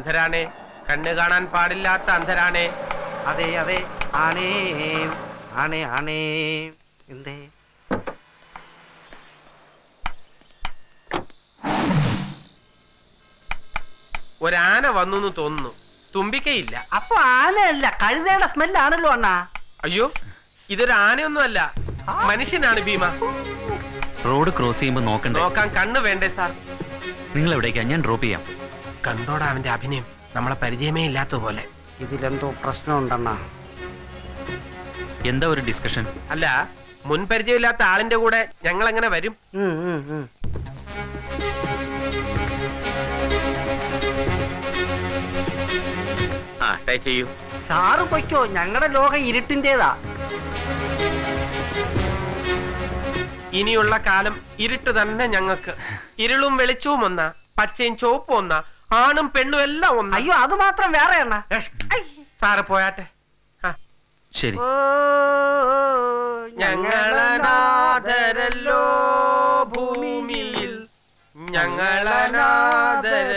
അന്ധരാണേ കണ്ണ് കാണാൻ പാടില്ലാത്ത അന്ധരാണേ അതെ അതെ ആണേ ആണേ ആണേ എന്തേ ഒരാന വന്നു എന്ന് തോന്നുന്നു തുമ്പിക്കയില്ല അപ്പൊ ആനയല്ല കഴുതയുടെ സ്മെല്ലാണല്ലോ അണ്ണാ അയ്യോ ഇതൊരു ആനയൊന്നുമല്ല മനുഷ്യനാണ് ഭീമ റോഡ് ക്രോസ് ചെയ്യുമ്പോൾ നോക്കണ്ടേ നോക്കാൻ കണ്ണ് വേണ്ടേ സാർ നിങ്ങൾ എവിടേക്കാ ഞാൻ ഡ്രോപ്പ് ചെയ്യാം കണ്ടോടാ അവന്റെ അഭിനയം നമ്മളെ പരിചയമേ ഇല്ലാത്ത പോലെ ഇതിലെന്തോ പ്രശ്നമുണ്ടെണ്ണാ എന്താ ഒരു ഡിസ്കഷൻ അല്ല മുൻ പരിചയമില്ലാത്ത ആളിന്റെ കൂടെ ഞങ്ങൾ എങ്ങനെ വരും ഉം, ഉം, ഉം. ആ ടൈ ചെയ്യൂ സാറ് പൊയ്ക്കോ ഞങ്ങളുടെ ലോകം ഇരുട്ടിന്റേതാ ഇനിയുള്ള കാലം ഇരുട്ട് തന്നെ ഞങ്ങൾക്ക് ഇരുളും വെളിച്ചവും ഒന്ന പച്ചയും ചുവപ്പും ഒന്ന ആണും പെണ്ണും എല്ലാം ഒന്ന അയ്യോ അത് മാത്രം വേറെ എണ്ണ സാറ് പോയാട്ടെ ആ. ശരി ഞങ്ങളനാദരല്ലോ ഭൂമിയിൽ ഞങ്ങളനാദര